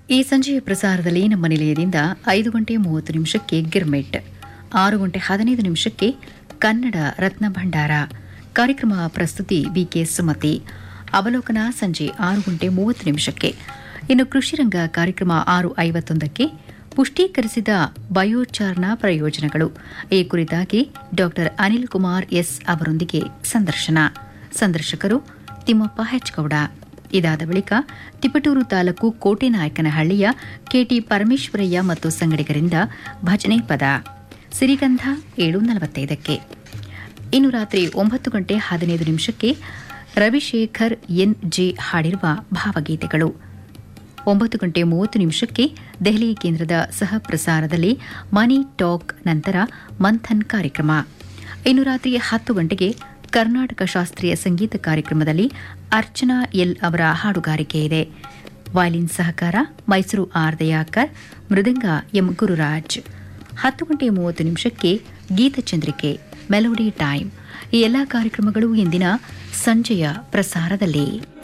ಈ ಸಂಜೆಯ ಪ್ರಸಾರದಲ್ಲಿ ನಮ್ಮ ನಿಲಯದಿಂದ ಐದು ಗಂಟೆ ಮೂವತ್ತು ನಿಮಿಷಕ್ಕೆ ಗಿರ್ಮೆಟ್ ಆರು ಗಂಟೆ ಹದಿನೈದು ನಿಮಿಷಕ್ಕೆ ಕನ್ನಡ ರತ್ನ ಭಂಡಾರ ಕಾರ್ಯಕ್ರಮ ಪ್ರಸ್ತುತಿ ಬಿಕೆ ಸುಮತಿ ಅವಲೋಕನ ಸಂಜೆ ಆರು ಗಂಟೆ ಮೂವತ್ತು ನಿಮಿಷಕ್ಕೆ ಇನ್ನು ಕೃಷಿರಂಗ ಕಾರ್ಯಕ್ರಮ ಆರು ಐವತ್ತೊಂದಕ್ಕೆ ಪುಷ್ಟೀಕರಿಸಿದ ಬಯೋಚಾರ್ನ ಪ್ರಯೋಜನಗಳು ಈ ಕುರಿತಾಗಿ ಡಾಕ್ಟರ್ ಅನಿಲ್ ಕುಮಾರ್ ಎಸ್ ಅವರೊಂದಿಗೆ ಸಂದರ್ಶನ ಸಂದರ್ಶಕರು ತಿಮ್ಮಪ್ಪ ಹೆಚ್ಗೌಡ ಇದಾದ ಬಳಿಕ ತಿಪಟೂರು ತಾಲೂಕು ಕೋಟೆನಾಯಕನಹಳ್ಳಿಯ ಕೆಟಿ ಪರಮೇಶ್ವರಯ್ಯ ಮತ್ತು ಸಂಗಡಿಗರಿಂದ ಭಜನೆ ಪದ ಸಿರಿಗಂಧ ಏಳು ನಲವತ್ತೈದಕ್ಕೆ ಇನ್ನು ರಾತ್ರಿ ಒಂಬತ್ತು ಗಂಟೆ ಹದಿನೈದು ನಿಮಿಷಕ್ಕೆ ರವಿಶೇಖರ್ ಎನ್ ಜೆ ಹಾಡಿರುವ ಭಾವಗೀತೆಗಳು ಒಂಬತ್ತು ಗಂಟೆ ಮೂವತ್ತು ನಿಮಿಷಕ್ಕೆ ದೆಹಲಿ ಕೇಂದ್ರದ ಸಹ ಪ್ರಸಾರದಲ್ಲಿ ಮನಿ ಟಾಕ್ ನಂತರ ಮಂಥನ್ ಕಾರ್ಯಕ್ರಮ ಇನ್ನು ರಾತ್ರಿ ಹತ್ತು ಗಂಟೆಗೆ ಕರ್ನಾಟಕ ಶಾಸ್ತ್ರೀಯ ಸಂಗೀತ ಕಾರ್ಯಕ್ರಮದಲ್ಲಿ ಅರ್ಚನಾ ಎಲ್ ಅವರ ಹಾಡುಗಾರಿಕೆ ಇದೆ ವಯಲಿನ್ ಸಹಕಾರ ಮೈಸೂರು ಆರ್ ದಯಾಕರ್ ಮೃದಂಗ ಎಂ ಗುರುರಾಜ್ ಹತ್ತು ಗಂಟೆ ಮೂವತ್ತು ನಿಮಿಷಕ್ಕೆ ಗೀತಚಂದ್ರಿಕೆ ಮೆಲೋಡಿ ಟೈಮ್ ಈ ಎಲ್ಲಾ ಕಾರ್ಯಕ್ರಮಗಳು ಇಂದಿನ ಸಂಜೆಯ ಪ್ರಸಾರದಲ್ಲಿ